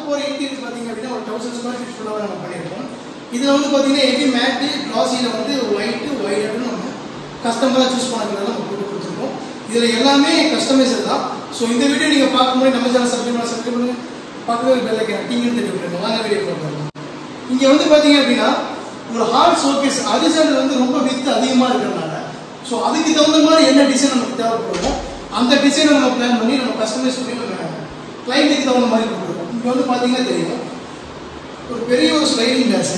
போகிற இன்டீரியர் பார்த்தீங்க அப்படின்னா ஒரு தௌசண்ட் ஸ்கொயர் ஃபீட் ஃபுல்லாக நம்ம பண்ணியிருக்கோம் இதில் வந்து பார்த்தீங்கன்னா ஹெவி மேட்டு கிளாஸியில் வந்து ஒயிட்டு ஒயிட்னு நம்ம கஸ்டமராக சூஸ் பண்ணிக்கிறத நம்ம போட்டு கொடுத்துருக்கோம் இதில் எல்லாமே கஸ்டமைசர் தான் ஸோ இந்த வீடியோ நீங்கள் பார்க்கும்போது நம்ம சேனல் சப்ஸ்கிரைப் பண்ண சப்ஸ்கிரைப் பண்ணுங்க பக்கத்தில் பெல் ஐக்கன் டிங்கு தட்டி விட்டுருங்க வாங்க வீடியோ பார்க்கலாம் இங்கே வந்து பார்த்தீங்க அப்படின்னா ஒரு ஹார்ட் ஷோகேஸ் ஹரிசாண்டல் வந்து ரொம்ப வித்து அதிகமாக இருக்கிறதுனால ஸோ அதுக்கு தகுந்த மாதிரி என்ன டிசைன் நமக்கு தேவைப்படுமோ அந்த டிசைனை நம்ம பிளான் பண்ணி நம்ம கஸ்டமைஸ் பண்ணி நம்ம கிளைண்ட்டுக்கு தகுந்த மாதிரி கொடுத்துருக்கோம் இங்கே வந்து பார்த்தீங்கன்னா தெரியும் ஒரு பெரிய ஒரு ஸ்லைடிங் கிளாஸு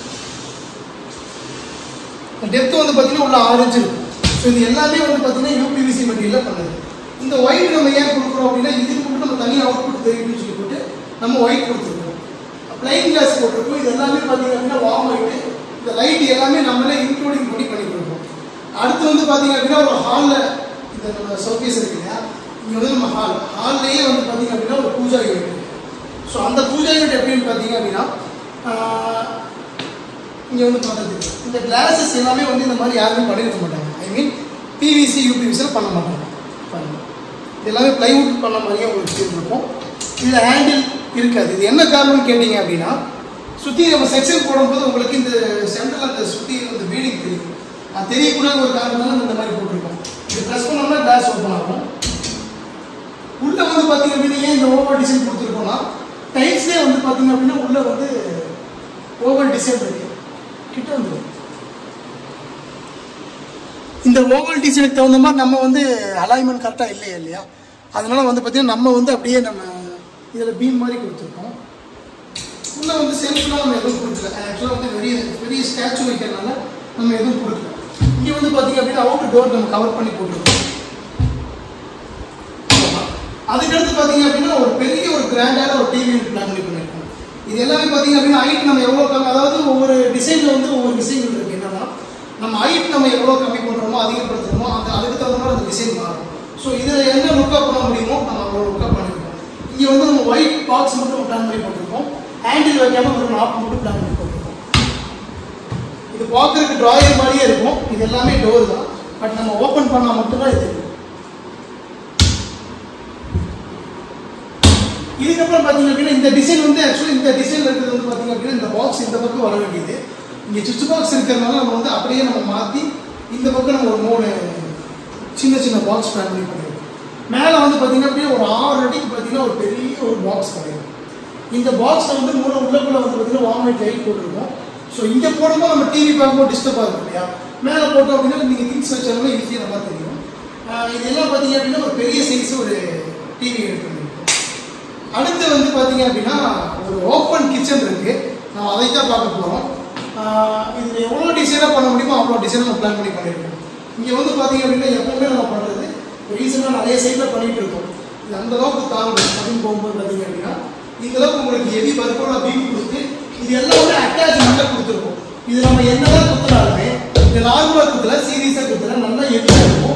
டெப்த் வந்து பார்த்தீங்கன்னா உள்ள ஆறு இன்ச் இருக்கும் ஸோ இது எல்லாமே வந்து பார்த்தீங்கன்னா யூபிவிசி மெட்டீரியல் பண்ணுது இந்த ஒயிட் நம்ம ஏன் கொடுக்குறோம் அப்படின்னா இதுக்கு மட்டும் நம்ம தனியாக அவுட்புட் தெரியும்னு சொல்லி போட்டு நம்ம ஒயிட் கொடுத்துருக்கோம் பிளைன் கிளாஸ் போட்டிருக்கோம் இது எல்லாமே பார்த்தீங்க அப்படின்னா வார்ம் லைட்டு இந்த லைட் எல்லாமே நம்மளே இன்க்ளூடிங் பண்ணி பண்ணி கொடுப்போம் அடுத்து வந்து பார்த்தீங்க அப்படின்னா ஒரு ஹாலில் இந்த நம்ம ஷோகேஸ் இருக்கு இல்லையா இங்கே வந்து நம்ம ஹால் ஹால்லேயே வந்து பார்த்தீங்க அப்படின்னா ஒரு பூஜா யூனிட் ஸோ அந்த பூஜா யூனிட் எப்படின்னு பார்த்தீங்க அப்படின்னா இங்கே வந்து பார்த்துருக்கு இந்த கிளாஸஸ் எல்லாமே வந்து இந்த மாதிரி யாருமே பண்ணியிருக்க மாட்டாங்க ஐ மீன் பிவிசி யூபிவிசியில் பண்ண மாட்டாங்க பாருங்க இது எல்லாமே ப்ளைவுட் பண்ண மாதிரியே உங்களுக்கு ஃபீல் இருக்கும் இதில் ஹேண்டில் இருக்காது இது என்ன காரணம்னு கேட்டிங்க அப்படின்னா சுற்றி நம்ம செக்ஷன் போடும்போது உங்களுக்கு இந்த சென்டரில் அந்த சுற்றி இந்த பீடிங் தெரியும் அது தெரியக்கூடாத ஒரு காரணம் நம்ம இந்த மாதிரி போட்டிருக்கோம் இது ப்ரெஸ் பண்ணோம்னா கிளாஸ் ஓப்பன் ஆகும் உள்ள வந்து பார்த்தீங்க அப்படின்னா ஏன் இந்த ஓவர் டிசைன் கொடுத்துருக்கோம்னா டைல்ஸ்லேயே வந்து பார்த்தீங்க அப்படின்னா உள்ள வந்து ஓவர் டிசைன் இருக்கு கிட்ட வந்துடும் இந்த ஓவல் டிசைனுக்கு தகுந்த மாதிரி நம்ம வந்து அலைன்மெண்ட் கரெக்டாக இல்லையா இல்லையா அதனால வந்து பார்த்தீங்கன்னா நம்ம வந்து அப்படியே நம்ம இதில் பீம் மாதிரி கொடுத்துருக்கோம் உள்ள வந்து செல்ஃப்லாம் நம்ம எதுவும் கொடுக்கல ஆக்சுவலாக வந்து பெரிய பெரிய ஸ்டாச்சு வைக்கிறதுனால நம்ம எதுவும் கொடுக்கல இங்கே வந்து பார்த்தீங்க அப்படின்னா அவுட் டோர் நம்ம கவர் பண்ணி போட்டிருக்கோம் அதுக்கடுத்து பார்த்தீங்க அப்படின்னா ஒரு பெரிய ஒரு கிராண்டான ஒரு டிவி பிளான் பண்ணி பண்ணியிருக்கோம் இது எல்லாமே பார்த்தீங்க அப்படின்னா ஹைட் நம்ம எவ்வளோ கம்மி அதாவது ஒவ்வொரு டிசைனில் வந்து ஒவ்வொரு விஷயங்கள் இருக்குது என்னன்னா நம்ம ஹைட் நம்ம எவ்வளோ கம்மி பண்ணுறோமோ அதிகப்படுத்துறோமோ அந்த அதுக்கு தகுந்த மாதிரி அந்த டிசைன் மாறும் ஸோ இதில் என்ன லுக்கப் பண்ண முடியுமோ நம்ம அவ்வளோ லுக்கப் பண்ணியிருக்கோம் இங்கே வந்து நம்ம ஒயிட் பாக்ஸ் மட்டும் பிளான் பண்ணி போட்டிருக்கோம் ஹேண்டில் வைக்காம ஒரு நாப் மட்டும் பிளான் பண்ணி போட்டிருக்கோம் இது பார்க்கறதுக்கு ட்ராயர் மாதிரியே இருக்கும் இது எல்லாமே டோர் தான் பட் நம்ம ஓப்பன் பண்ணால் மட்டும்தான் இது இருக்கும் இதுக்கப்புறம் பார்த்தீங்க அப்படின்னா இந்த டிசைன் வந்து ஆக்சுவலி இந்த டிசைன் இருக்கிறது வந்து பார்த்தீங்க அப்படின்னா இந்த பாக்ஸ் இந்த பக்கம் வர வேண்டியது இங்கே சுவிட்ச் பாக்ஸ் இருக்கிறதுனால நம்ம வந்து அப்படியே நம்ம மாற்றி இந்த பக்கம் நம்ம ஒரு மூணு சின்ன சின்ன பாக்ஸ் பிளான் பண்ணி பண்ணிருக்கோம் மேலே வந்து பார்த்தீங்கன்னா அப்படியே ஒரு ஆறு அடிக்கு பார்த்தீங்கன்னா ஒரு பெரிய ஒரு பாக்ஸ் கிடையாது இந்த பாக்ஸில் வந்து மூணு உள்ளக்குள்ள வந்து பார்த்தீங்கன்னா வார்மைட் லைட் போட்டிருக்கோம் ஸோ இங்கே போடும்போது நம்ம டிவி பார்க்கும்போது டிஸ்டர்ப் ஆகும் இல்லையா மேலே போட்டோம் அப்படின்னா நீங்கள் திங்ஸ் வச்சாலுமே ஈஸியாக நல்லா தெரியும் ஆஹ் இதெல்லாம் பார்த்தீங்க அப்படின்னா ஒரு பெரிய சைஸ் ஒரு டிவி எடுத்துருக்கோம் அடுத்து வந்து பார்த்தீங்க அப்படின்னா ஒரு ஓப்பன் கிச்சன் இருக்கு நம்ம அதை தான் பார்க்க போகிறோம் இதில் எவ்வளோ டிசைனாக பண்ண முடியுமோ அவ்வளோ டிசைன் நம்ம பிளான் பண்ணி பண்ணியிருக்கோம் இங்கே வந்து பார்த்தீங்க அப்படின்னா எப்பவுமே நம்ம பண்ணுறது ரீசெண்டாக நிறைய சைடில் பண்ணிட்டு இருக்கோம் இது அந்த அளவுக்கு தாங்கும் அப்படின்னு போகும்போது பார்த்தீங்க அப்படின்னா இந்த அளவுக்கு உங்களுக்கு ஹெவி பர்போட பீம் கொடுத்து இது எல்லாமே அட்டாச்மெண்ட்டாக கொடுத்துருக்கோம் இது நம்ம என்னதான் குத்துனாலுமே இது நார்மலாக குத்துல சீரியஸாக குத்துல நல்லா ஹெவியாக இருக்கும்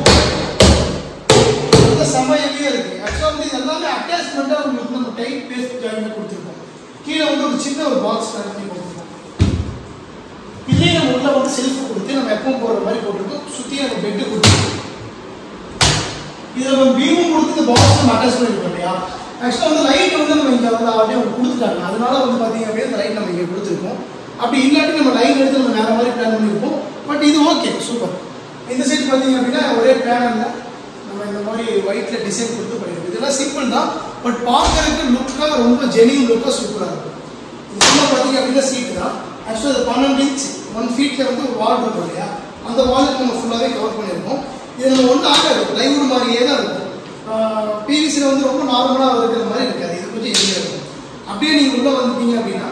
நல்ல செம்ம ஹெவியாக இருக்கு ஆக்சுவலாக வந்து இது எல்லாமே அட்டாச்மெண்ட்டாக உங்களுக்கு நம்ம டைட் பேஸ்ட் ஜாயின் கொடுத்துருக்கோம் கீழே வந்து ஒரு சின்ன ஒரு பாக்ஸ் பண்ணி கொடுத்துருக்கோம் இதுலேயே நம்ம உள்ள வந்து செல்ஃப் கொடுத்து நம்ம எப்பவும் போடுற மாதிரி போட்டிருக்கோம் சுற்றி நம்ம பெட்டு கொடுத்துருக்கோம் இதில் நம்ம பீமும் கொடுத்து இந்த பாக்ஸ் நம்ம அட்டாச் பண்ணிருக்கோம் இல்லையா ஆக்சுவலாக வந்து லைட் வந்து நம்ம இங்கே வந்து அப்படியே அவங்க கொடுத்துட்டாங்க அதனால வந்து பார்த்தீங்க அப்படின்னா இந்த லைட் நம்ம இங்கே கொடுத்துருக்கோம் அப்படி இல்லாட்டி நம்ம லைன் எடுத்து நம்ம வேற மாதிரி பிளான் பண்ணியிருப்போம் பட் இது ஓகே சூப்பர் இந்த சைடு பார்த்தீங்க அப்படின்னா ஒரே பேனலில் நம்ம இந்த மாதிரி ஒயிட்ல டிசைன் கொடுத்து பண்ணியிருக்கோம் இதெல்லாம் சிம்பிள் தான் பட் பார்க்கறதுக்கு லுக்காக ரொம்ப ஜெனியூன் லுக்காக சூப்பராக இருக்கும் இது சும்மா பார்த்தீங்க அப்படின்னா சீட்டு தான் ஆக்சுவலாக அது பன்னெண்டு இன்ச் ஒன் ஃபீட்டில் வந்து ஒரு வால் இருக்கும் இல்லையா அந்த வாலுக்கு நம்ம ஃபுல்லாகவே கவர் பண்ணியிருக்கோம் இது நம்ம ஒன்றும் ஆகாது லைவ் மாதிரியே தான் இருக்கும் பிவிசியில் வந்து ரொம்ப நார்மலாக இருக்கிற மாதிரி இருக்காது இது கொஞ்சம் எளிமையாக இருக்கும் அப்படியே நீங்கள் உள்ளே வந்துட்டீங்க அப்படின்னா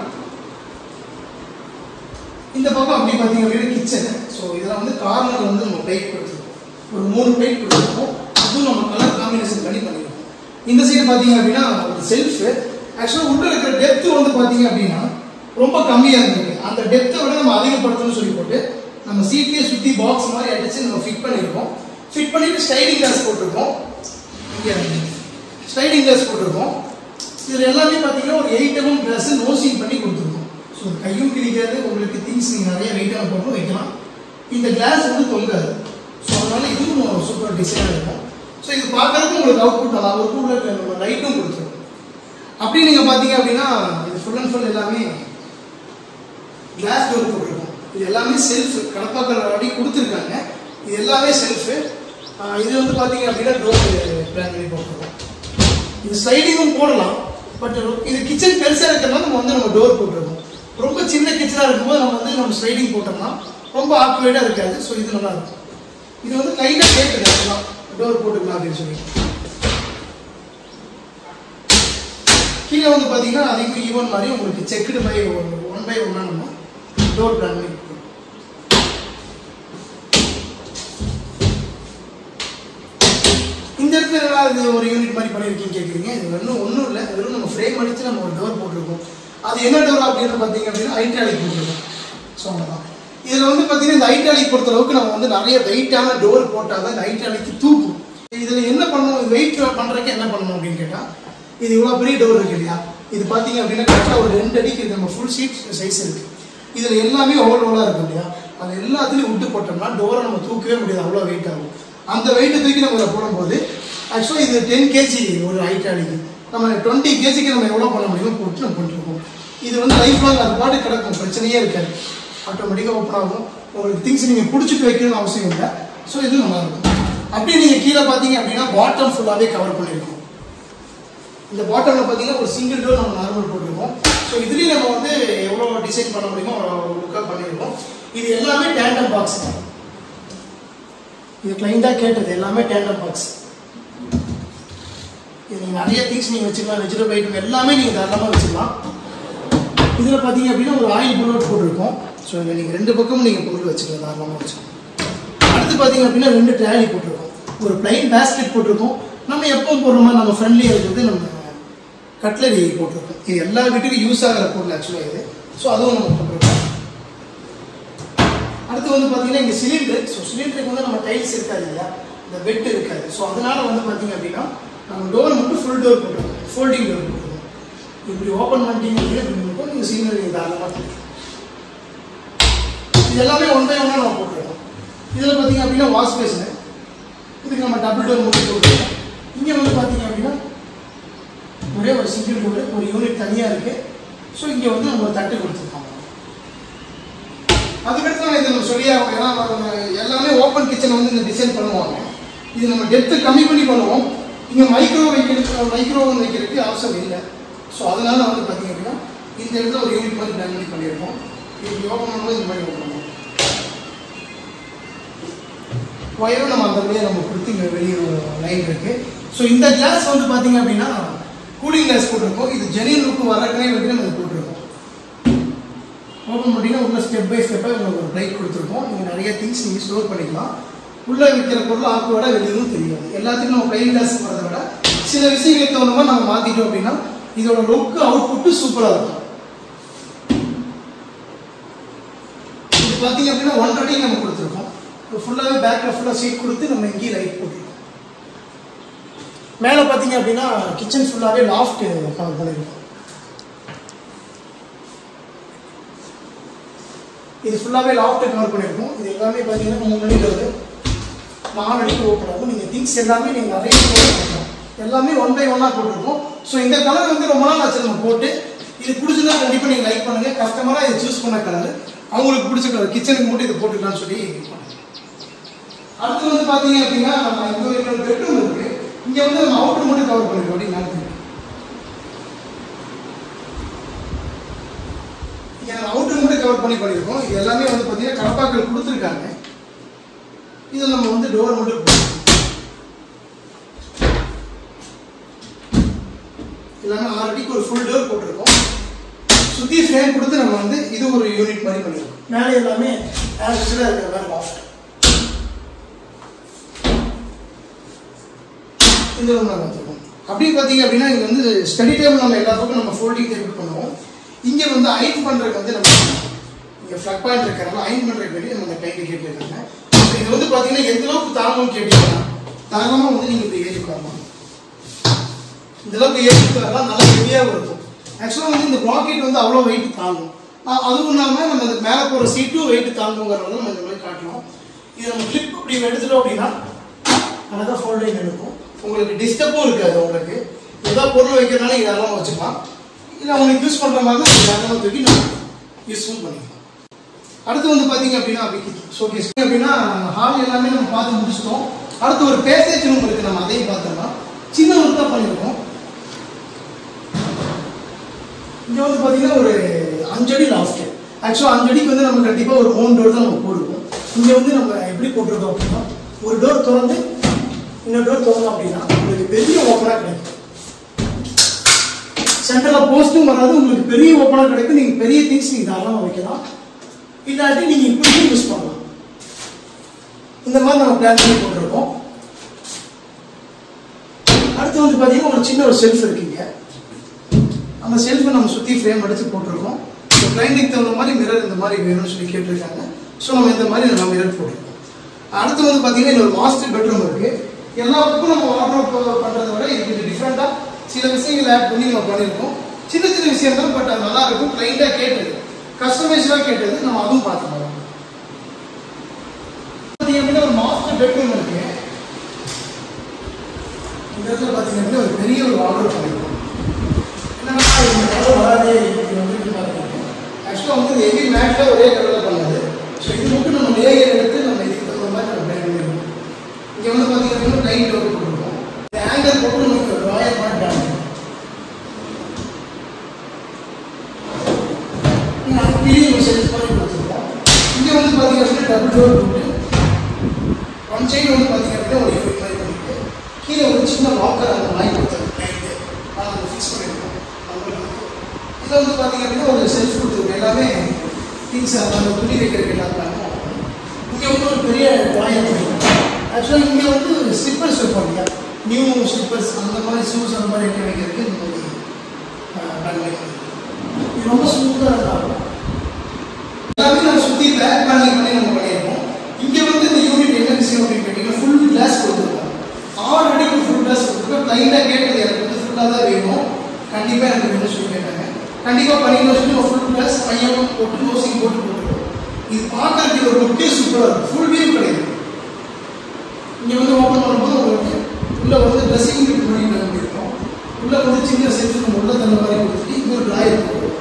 இந்த பக்கம் அப்படி பார்த்தீங்க அப்படின்னா கிச்சனு ஸோ இதில் வந்து கார்னர் வந்து நம்ம பிளேட் கொடுத்துருக்கோம் ஒரு மூணு பிளேட் கொடுத்துருக்கோம் அதுவும் நம்ம கலர் காம்பினேஷன் பண்ணி பண்ணியிருக்கோம் இந்த சைடு பார்த்தீங்க அப்படின்னா ஒரு செல்ஃபு ஆக்சுவலாக உள்ள இருக்கிற டெப்த் வந்து பார்த்தீங்க அப்படின்னா ரொம்ப கம்மியாக இருந்தது அந்த டெப்த்தை விட நம்ம அதிகப்படுத்தணும்னு சொல்லி போட்டு நம்ம சீட்லேயே சுற்றி பாக்ஸ் மாதிரி அடிச்சு நம்ம ஃபிட் பண்ணியிருக்கோம் ஃபிட் பண்ணிட்டு ஸ்லைடிங் கிளாஸ் போட்டிருக்கோம் இங்கே ஸ்லைடிங் கிளாஸ் போட்டிருக்கோம் இதில் எல்லாமே பார்த்தீங்கன்னா ஒரு எயிட் எம்எம் கிளாஸ் நோசிங் பண்ணி கொடுத்துருக்கோம் ஸோ கையும் கிழிக்காது உங்களுக்கு திங்ஸ் நீங்கள் நிறைய வெயிட்டாக போட்டு வைக்கலாம் இந்த கிளாஸ் வந்து தொங்காது ஸோ அதனால இதுவும் சூப்பர் டிசைனாக இருக்கும் ஸோ இது பார்க்கறதுக்கு உங்களுக்கு அவுட்புட் நல்லா இருக்கும் உள்ள நம்ம லைட்டும் கொடுத்துருக்கோம் அப்படி நீங்கள் பார்த்தீங்க அப்படின்னா இது ஃபுல் அண்ட் ஃபுல் எல்லாமே கிளாஸ் டோர் போட்டிருக்கோம் இது எல்லாமே செல்ஃப் கடப்பாக்கள் ஆல்ரெடி கொடுத்துருக்காங்க இது எல்லாமே செல்ஃபு இது வந்து பார்த்தீங்க அப்படின்னா டோர் பிளான் பண்ணி போட்டிருக்கோம் இது ஸ்லைடிங்கும் போடலாம் பட் இது கிச்சன் பெருசாக இருக்கிறதுனால நம்ம வந்து நம்ம டோர் போட்டிருக்கோம் ரொம்ப சின்ன கிச்சனாக இருக்கும்போது நம்ம வந்து நம்ம ஸ்லைடிங் போட்டோம்னா ரொம்ப ஆக்குவேட்டாக இருக்காது ஸோ இது நல்லா இருக்கும் இது வந்து லைட்டாக கேட்குது அதெல்லாம் டோர் போட்டுக்கலாம் அப்படின்னு சொல்லி கீழே வந்து பார்த்தீங்கன்னா அதிகம் ஈவன் மாதிரி உங்களுக்கு செக்குடு பை ஒன் பை ஒன்னாக நம்ம டோர் பிளான் பண்ணி கொடுக்கணும். இந்த இடத்துல என்னடா இது ஒரு யூனிட் மாதிரி பண்ணியிருக்கீங்க கேட்குறீங்க இது ஒன்றும் ஒன்றும் இல்லை வெறும் நம்ம ஃப்ரேம் அடித்து நம்ம ஒரு டோர் போட்டிருக்கோம் அது என்ன டோர் அப்படின்னு பார்த்தீங்க அப்படின்னா ஐட்டாலிக் போட்டிருக்கோம் ஸோ அவ்வளோதான் இதில் வந்து பார்த்தீங்கன்னா இந்த ஐட்டாலிக் பொறுத்த அளவுக்கு நம்ம வந்து நிறைய வெயிட்டான டோர் போட்டால் தான் இந்த ஐட்டாலிக் தூக்கும் இதில் என்ன பண்ணணும் வெயிட் பண்ணுறதுக்கு என்ன பண்ணணும் அப்படின்னு கேட்டால் இது இவ்வளோ பெரிய டோர் இருக்கு இல்லையா இது பார்த்தீங்க அப்படின்னா கரெக்டாக ஒரு ரெண்டு அடிக்கு இது நம்ம ஃபுல் சீட் சைஸ் இருக்கு இதில் எல்லாமே ஓவர் ஓலாக இருக்கும் இல்லையா அது எல்லாத்துலேயும் விட்டு போட்டோம்னா டோரை நம்ம தூக்கவே முடியாது அவ்வளோ வெயிட் ஆகும் அந்த வெயிட்டை தூக்கி நம்ம இதில் போடும்போது ஆக்சுவலாக இது டென் கேஜி ஒரு ஹைட் அடிக்கு நம்ம டுவெண்ட்டி கேஜிக்கு நம்ம எவ்வளோ பண்ண முடியுமோ போட்டு நம்ம பண்ணிருக்கோம் இது வந்து லைஃப் லாங் அது பாட்டு கிடக்கும் பிரச்சனையே இருக்காது ஆட்டோமேட்டிக்காக ஓப்பன் ஆகும் உங்களுக்கு திங்ஸ் நீங்கள் பிடிச்சிட்டு வைக்கணும்னு அவசியம் இல்லை ஸோ இது நல்லா இருக்கும் அப்படியே நீங்கள் கீழே பார்த்தீங்க அப்படின்னா பாட்டம் ஃபுல்லாகவே கவர் பண்ணியிருக்கோம் இந்த பாட்டமில் பார்த்தீங்கன்னா ஒரு சிங்கிள் டோர் நம்ம நார்மல் போட்டிருக்கோம் ஸோ இதுலேயும் நம்ம வந்து எவ்வளோ டிசைன் பண்ண முடியுமோ அவ்வளோ லுக்காக பண்ணியிருக்கோம் இது எல்லாமே டேண்டம் பாக்ஸ் தான் இது கிளைண்டாக கேட்டது எல்லாமே டேண்டம் பாக்ஸ் இது நீங்கள் நிறைய திங்ஸ் நீங்கள் வச்சுக்கலாம் வெஜிடபிள் ஐட்டம் எல்லாமே நீங்கள் தாராளமாக வச்சுக்கலாம் இதில் பார்த்தீங்க அப்படின்னா ஒரு ஆயில் புல்லட் போட்டிருக்கோம் ஸோ இதில் நீங்கள் ரெண்டு பக்கமும் நீங்கள் பொருள் வச்சுக்கலாம் தாராளமாக வச்சுக்கலாம் அடுத்து பார்த்தீங்க அப்படின்னா ரெண்டு ட்ராலி போட்டிருக்கோம் ஒரு பிளைன் பேஸ்கெட் போட்டிருக்கோம் நம்ம எப்போ போடுற மாதிரி நம்ம ஃப்ரெண்ட்லியாக இருக்கிறது நம்ம கட்லரி போட்டிருக்கோம் இது எல்லா வீட்டுக்கும் யூஸ் ஆகிற பொருள் ஆக்சுவலாக இது ஸோ அதுவும் நம்ம போட்டிருக்கோம் அடுத்து வந்து பார்த்தீங்கன்னா இங்கே சிலிண்டர் ஸோ சிலிண்டருக்கு வந்து நம்ம டைல்ஸ் இருக்காது இல்லையா இந்த பெட் இருக்காது ஸோ அதனால வந்து பார்த்தீங்க அப்படின்னா நம்ம டோர் மட்டும் ஃபுல் டோர் போட்டிருக்கோம் ஃபோல்டிங் டோர் போட்டிருக்கோம் இப்படி ஓப்பன் பண்ணிட்டீங்க அப்படின்னா இப்படி இருக்கும் நீங்கள் சிலிண்டர் நீங்கள் தாராளமாக இது எல்லாமே ஒன் பை ஒன்னாக நம்ம போட்டிருக்கோம் இதில் பார்த்தீங்க அப்படின்னா வாஷ் பேஷனு இதுக்கு நம்ம டபுள் டோர் மட்டும் போட்டுருக்கோம் இங்கே வந்து பார்த்தீங்க அப்படின்னா ஒரே ஒரு சிங்கிள் டோர் ஒரு யூனிட் தனியாக இருக்கு ஸோ இங்கே வந்து நம்ம ஒரு தட்டு கொடுத்துருக்கோம் அதுக்கடுத்து நான் இதை நம்ம சொல்லியே ஆகணும் ஏன்னா நம்ம எல்லாமே ஓப்பன் கிச்சன் வந்து இந்த டிசைன் பண்ணுவாங்க இது நம்ம டெப்த்து கம்மி பண்ணி பண்ணுவோம் இங்கே மைக்ரோ வைக்கிறதுக்கு மைக்ரோ வைக்கிறதுக்கு அவசியம் இல்லை ஸோ அதனால வந்து பார்த்தீங்க அப்படின்னா இந்த இடத்துல ஒரு யூனிட் மாதிரி பிளான் பண்ணி பண்ணியிருக்கோம் இது ஓப்பன் பண்ணும்போது இந்த மாதிரி ஓப்பன் பண்ணுவோம் ஒயரும் நம்ம அந்த வழியாக நம்ம கொடுத்து இங்கே வெளியே லைன் இருக்கு ஸோ இந்த கிளாஸ் வந்து பார்த்தீங்க அப்படின்னா கூலிங் கிளாஸ் போட்டிருக்கோம் இது ஜெனியன் லுக்கு வரக்கனே வந்து நம்ம போட்டிருக்கோம் ஓப்பன் பண்ணிங்கன்னா உள்ள ஸ்டெப் பை ஸ்டெப்பாக உங்களுக்கு ஒரு பிரைட் கொடுத்துருக்கோம் நீங்கள் நிறைய திங்ஸ் நீங்கள் ஸ்டோர் பண்ணிக்கலாம் உள்ளே விற்கிற பொருள் ஆக்குவோட வெளியும் தெரியாது எல்லாத்துக்கும் நம்ம பிளைன் கிளாஸ் போகிறத விட சில விஷயங்களுக்கு தகுந்த மாதிரி நம்ம மாற்றிட்டோம் அப்படின்னா இதோட லுக்கு அவுட்புட்டு சூப்பராக இருக்கும் இது பார்த்தீங்க அப்படின்னா ஒன் ரெடி நம்ம கொடுத்துருக்கோம் ஃபுல்லாகவே பேக்கில் ஃபுல்லாக சீட் கொடுத்து நம்ம இங்கேயும் லைட் போட்டுருக்கோம் மேலே பார்த்தீங்க அப்படின்னா கிச்சன் ஃபுல்லாகவே லாஃப்ட் கவர் பண்ணியிருக்கோம் இது ஃபுல்லாகவே லாஃப்ட் கவர் பண்ணியிருக்கோம் இது எல்லாமே பார்த்தீங்கன்னா மூணு அடியில் வருது நாலு அடிக்கு ஓப்பன் ஆகும் நீங்கள் திங்ஸ் எல்லாமே நீங்கள் நிறைய போட்டுருக்கோம் எல்லாமே ஒன் பை ஒன்னாக போட்டிருக்கோம் ஸோ இந்த கலர் வந்து ரொம்ப நாள் ஆச்சு நம்ம போட்டு இது பிடிச்சிருந்தா கண்டிப்பாக நீங்கள் லைக் பண்ணுங்கள் கஸ்டமராக இதை சூஸ் பண்ண கலர் அவங்களுக்கு பிடிச்ச கலர் கிச்சனுக்கு மட்டும் இதை போட்டுக்கலாம்னு சொல்லி அடுத்து வந்து பார்த்தீங்க அப்படின்னா நம்ம இங்கே இன்னொரு பெட்ரூம் இருக்கு இங்கே வந்து நம்ம அவுட்டர் மட்டும் கவர் பண்ணிருக்கோம் அப்படின்னு நினைக்கிறேன் இங்கே நம்ம அவுட்டர் மட்டும் கவர் பண்ணி பண்ணியிருக்கோம் இது எல்லாமே வந்து பார்த்தீங்கன்னா கடப்பாக்கள் கொடுத்துருக்காங்க இதில் நம்ம வந்து டோர் மட்டும் போட்டிருக்கோம். எல்லாமே ஆல்ரெடிக்கு ஒரு ஃபுல் டோர் போட்டிருக்கோம் சுற்றி ஃப்ரேம் கொடுத்து நம்ம வந்து இது ஒரு யூனிட் மாதிரி பண்ணியிருக்கோம் மேலே எல்லாமே ஆக்சுவலாக இருக்கிற மாதிரி லாஃப்ட் இந்த ரூம் நாங்கள் வச்சுருக்கோம் அப்படி பார்த்தீங்க அப்படின்னா இங்கே வந்து ஸ்டடி டேபிள் நம்ம எல்லா பக்கம் நம்ம ஃபோல்டிங் டேபிள் பண்ணுவோம் இங்கே வந்து அயன் பண்ணுறதுக்கு வந்து நம்ம இங்கே ஃப்ளக் பாயிண்ட் இருக்கிறனால அயன் பண்ணுறதுக்கு வேண்டி நம்ம இந்த டைட்டு கேட்டிருக்காங்க இது வந்து பார்த்தீங்கன்னா எந்த அளவுக்கு தாங்கும்னு கேட்டீங்கன்னா தாராளமாக வந்து நீங்கள் இப்படி ஏறி உட்காரலாம் இந்த அளவுக்கு ஏறி உட்காரலாம் நல்லா ஹெவியாக இருக்கும் ஆக்சுவலாக வந்து இந்த ப்ராக்கெட் வந்து அவ்வளோ வெயிட் தாங்கும் ஆ- அதுவும் இல்லாமல் நம்ம இந்த மேலே போகிற சீட்டும் வெயிட் தாங்குங்கிறத நம்ம இந்த மாதிரி காட்டணும் இது நம்ம கிளிப் இப்படி எடுத்துட்டோம் அப்படின்னா அழகாக ஃபோல்டிங் இருக்கும் உங்களுக்கு டிஸ்டர்பும் இருக்காது உங்களுக்கு ஏதாவது பொருள் வைக்கிறதுனால இது தாராளமாக வச்சுக்கலாம் இல்லை அவங்களுக்கு யூஸ் பண்ணுற மாதிரி தான் தாராளமாக தூக்கி நம்ம யூஸ்ஃபுல் பண்ணிக்கலாம் அடுத்து வந்து பார்த்தீங்க அப்படின்னா ஷோகேஸ் அப்படின்னா ஹால் எல்லாமே நம்ம பார்த்து முடிச்சிட்டோம் அடுத்து ஒரு பேசேஜ் ரூம் இருக்கு நம்ம அதையும் பார்த்தோம்னா சின்ன ஒர்க் தான் பண்ணியிருக்கோம் இங்கே வந்து பார்த்தீங்கன்னா ஒரு அஞ்சடி லாஸ்ட் ஆக்சுவலாக அஞ்சடிக்கு வந்து நம்ம கண்டிப்பாக ஒரு மூணு டோர் தான் நம்ம போடுவோம் இங்கே வந்து நம்ம எப்படி போட்டிருக்கோம் அப்படின்னா ஒரு டோர் திறந்து இன்னொரு டோர் திறந்தோம் அப்படின்னா உங்களுக்கு பெரிய ஓப்பனாக கிடைக்கும் சென்டரில் போஸ்ட்டும் வராது உங்களுக்கு பெரிய ஓப்பனாக கிடைக்கும் நீங்கள் பெரிய திங்ஸ் நீங்கள் தாராளமாக வைக்கலாம் இல்லாட்டி நீங்கள் இப்படியும் யூஸ் பண்ணலாம் இந்த மாதிரி நம்ம பிளான் பண்ணி போட்டிருக்கோம் அடுத்து வந்து பார்த்தீங்கன்னா ஒரு சின்ன ஒரு செல்ஃப் இருக்குங்க அந்த செல்ஃபை நம்ம சுற்றி ஃப்ரேம் அடித்து போட்டிருக்கோம் ஸோ கிளைண்டிக்கு தகுந்த மாதிரி மிரர் இந்த மாதிரி வேணும்னு சொல்லி கேட்டிருக்காங்க ஸோ நம்ம இந்த மாதிரி நம்ம மிரர் போட்டிருக்கோம் அடுத்து வந்து பார்த்தீங்கன்னா இன்னொரு மாஸ்டர் பெட்ரூம் இருக்குது எல்லாத்துக்கும் நம்ம வார்ட்ரோப் பண்ணுறதை விட இது கொஞ்சம் டிஃப்ரெண்ட்டாக சில விஷயங்கள் ஆட் பண்ணி நம்ம பண்ணியிருக்கோம் சின்ன சின்ன விஷயம் தான் பட் அது நல்லா இருக்கும் கிளைண்டாக கேட்டது கஸ்டமைஸ்டாக கேட்டது நம்ம அதுவும் பார்த்துக்கலாம் பார்த்தீங்க அப்படின்னா ஒரு மாஸ்டர் பெட்ரூம் இருக்கு இந்த இடத்துல பார்த்தீங்க அப்படின்னா ஒரு பெரிய ஒரு வார்ட்ரோப் பண்ணியிருக்கோம் என்னன்னா இந்த கலர் வராதே இப்படி வந்துட்டு பார்த்தீங்க ஆக்சுவலாக வந்து ஹெவி மேட்டில் ஒரே கலரில் பண்ணது ஸோ இது மட்டும் நம்ம லேயர் எடுத்து நம்ம இதுக்கு தகுந்த மாதிரி நம்ம பிளான் பண்ணிருக்கோம் இங்கே வந்து பார்த்தீங்க அப்படின்னா டைட் ஒர்க் போட்டிருக்கோம் இந்த ஆங்கர் போட்டு நமக்கு ராயல் மாட் பேண்ட் கீழே ஒரு செல்ஃப் மாதிரி கொடுத்துருக்கோம் இங்கே வந்து பார்த்தீங்க அப்படின்னா டபுள் டோர் போட்டு ஒன் சைடு வந்து பார்த்தீங்க அப்படின்னா ஒரு யூனிட் மாதிரி பண்ணிட்டு கீழே ஒரு சின்ன லாக்கர் அந்த மாதிரி கொடுத்தாரு லைட்டு அதை ஃபிக்ஸ் பண்ணியிருக்கோம் இதில் வந்து பார்த்தீங்க அப்படின்னா ஒரு செல்ஃப் கொடுத்துருக்கோம் எல்லாமே திங்ஸ் அந்த துணி வைக்கிறதுக்கு எல்லாமே இங்கே வந்து ஒரு பெரிய ட்ராயர் பண்ணியிருக்கோம் ஆக்சுவலாக இங்கே வந்து ஸ்லிப்பர்ஸ் வைப்பாங்க நியூ ஸ்லிப்பர்ஸ் அந்த மாதிரி ஷூஸ் அந்த மாதிரி வைக்க வைக்கிறதுக்கு இந்த மாதிரி பண்ணி இது ரொம்ப ஸ்மூத்தாக இருக்கும் எல்லாமே நம்ம சுற்றி பேக் பேனல் பண்ணி நம்ம பண்ணியிருக்கோம் இங்கே வந்து இந்த யூனிட் என்ன விஷயம் அப்படின்னு கேட்டிங்கன்னா ஃபுல் கிளாஸ் கொடுத்துருக்கோம் ஆல்ரெடி ஃபுல் கிளாஸ் கொடுத்துருக்கோம் லைட்டாக கேட்டது எனக்கு வந்து ஃபுல்லாக தான் வேணும் கண்டிப்பாக எனக்கு வேணும் சொல்லி கேட்டாங்க கண்டிப்பாக பண்ணிக்கணும் சொல்லி ஒரு ஃபுல் கிளாஸ் பையன் போட்டு க்ளோசிங் போட்டு போட்டுருக்கோம் இது பார்க்கறதுக்கு ஒரு லுக்கே சூப்பராக இருக்கும் ஃபுல் வியூ கிடையாது இங்கே வந்து ஓப்பன் பண்ணும்போது உங்களுக்கு உள்ளே வந்து ட்ரெஸ்ஸிங் ரூம் பண்ணி இருக்கோம் உள்ளே வந்து சின்ன செல்ஃப் நம்ம உள்ள தந்த மாதிரி கொடுத்துட்டு இங்கே ஒரு ட்ராயர் போடுவோம்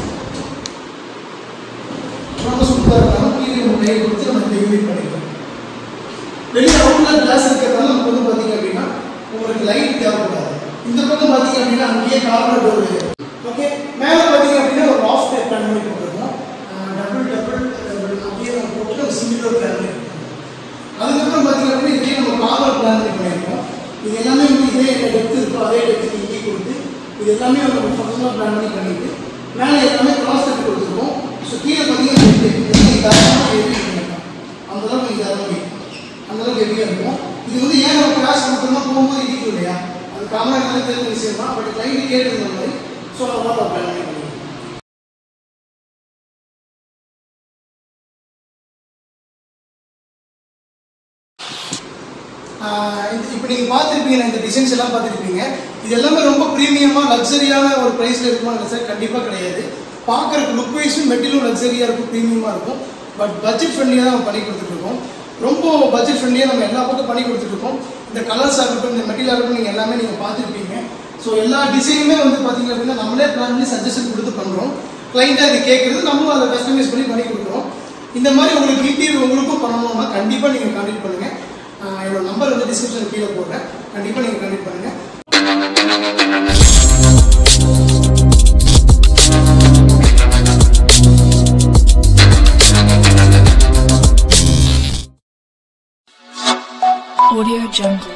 ரொம்ப சூப்பராக இருந்தாலும் கீழே ஒரு ட்ரையர் கொடுத்து நம்ம இந்த யூனிட் பண்ணிக்கலாம் வெளியே அவுட்ல கிளாஸ் இருக்கிறதுனால நமக்கு வந்து பார்த்தீங்க அப்படின்னா உங்களுக்கு லைட் தேவைப்படாது இந்த பக்கம் பார்த்தீங்க அப்படின்னா அங்கேயே கார்னர் டோர் ஓகே மேலே பார்த்தீங்க அப்படின்னா ஒரு ஆஃப் டேப் பிளான் பண்ணி போட்டுருக்கோம் டபுள் டபுள் அப்படியே நம்ம போட்டு நம்ம சிங்கிள் டோர் பிளான் பண்ணி அதுக்கப்புறம் பார்த்தீங்க அப்படின்னா இதே நம்ம கார்னர் பிளான் பண்ணி பண்ணியிருக்கோம் இது எல்லாமே வந்து இதே டெப்த் இருக்கோ அதே டெப்த் இங்கே கொடுத்து இது எல்லாமே நம்ம ஃபஸ்ட்டாக பிளான் பண்ணி பண்ணிட்டு மேலே எல்லாமே கிராஸ் கட் கொடுத்துருக்கோம் ஸோ கீழே பார்த்தீங்கன்னா அந்த அளவுக்கு இது அளவு அந்த அளவுக்கு ஹெவியாக இருக்கும் இது வந்து ஏன் நம்ம கிளாஸ் கொடுத்தோம்னா போகும்போது இடிக்கும் இல்லையா அது காமனாக இருந்தாலும் தெரிஞ்ச விஷயம் தான் பட் கிளைண்ட் கேட்டிருந்த மாதிரி ஸோ நம்ம தான் பிளான் பண்ணி பண்ணிருக்கோம். ஆஹ் இது இப்போ நீங்கள் பார்த்துருப்பீங்க இந்த டிசைன்ஸ் எல்லாம் பார்த்துருப்பீங்க இது எல்லாமே ரொம்ப ப்ரீமியமாக லக்ஸரியான ஒரு ப்ரைஸில் இருக்குமான்னு சார் கண்டிப்பாக கிடையாது பார்க்குறக்கு லுக் வைஸும் மெட்டீரியலும் லக்ஸரியாக இருக்கும் ப்ரீமியமாக இருக்கும் பட் பட்ஜெட் ஃப்ரெண்ட்லியாக தான் நம்ம பண்ணி கொடுத்துட்ருக்கோம் ரொம்ப பட்ஜெட் ஃப்ரெண்ட்லியாக நம்ம எல்லா பக்கம் பண்ணி கொடுத்துட்ருக்கோம் இந்த கலர்ஸ் ஆகட்டும் இந்த மெட்டீரியல் ஆகட்டும் நீங்கள் எல்லாமே நீங்கள் பார்த்துருப்பீங்க ஸோ எல்லா டிசைனுமே வந்து பார்த்தீங்க அப்படின்னா நம்மளே பிளான் பண்ணி சஜஷன் கொடுத்து பண்ணுறோம் கிளைண்ட்டாக அது கேட்குறது நம்மளும் அதை கஸ்டமைஸ் பண்ணி பண்ணி கொடுக்குறோம் இந்த மாதிரி உங்களுக்கு இன்டீரியர் உங்களுக்கும் பண்ணணும்னா கண்டிப்பாக நீங்கள் கான்டெக்ட் பண்ணுங்கள் ஆஹ் என்னோட நம்பர் வந்து டிஸ்கிரிப்ஷன் கீழே போடுறேன் கண்டிப்பாக நீங்கள் கான்டெக்ட் பண்ணுங்கள் Audio Jungle.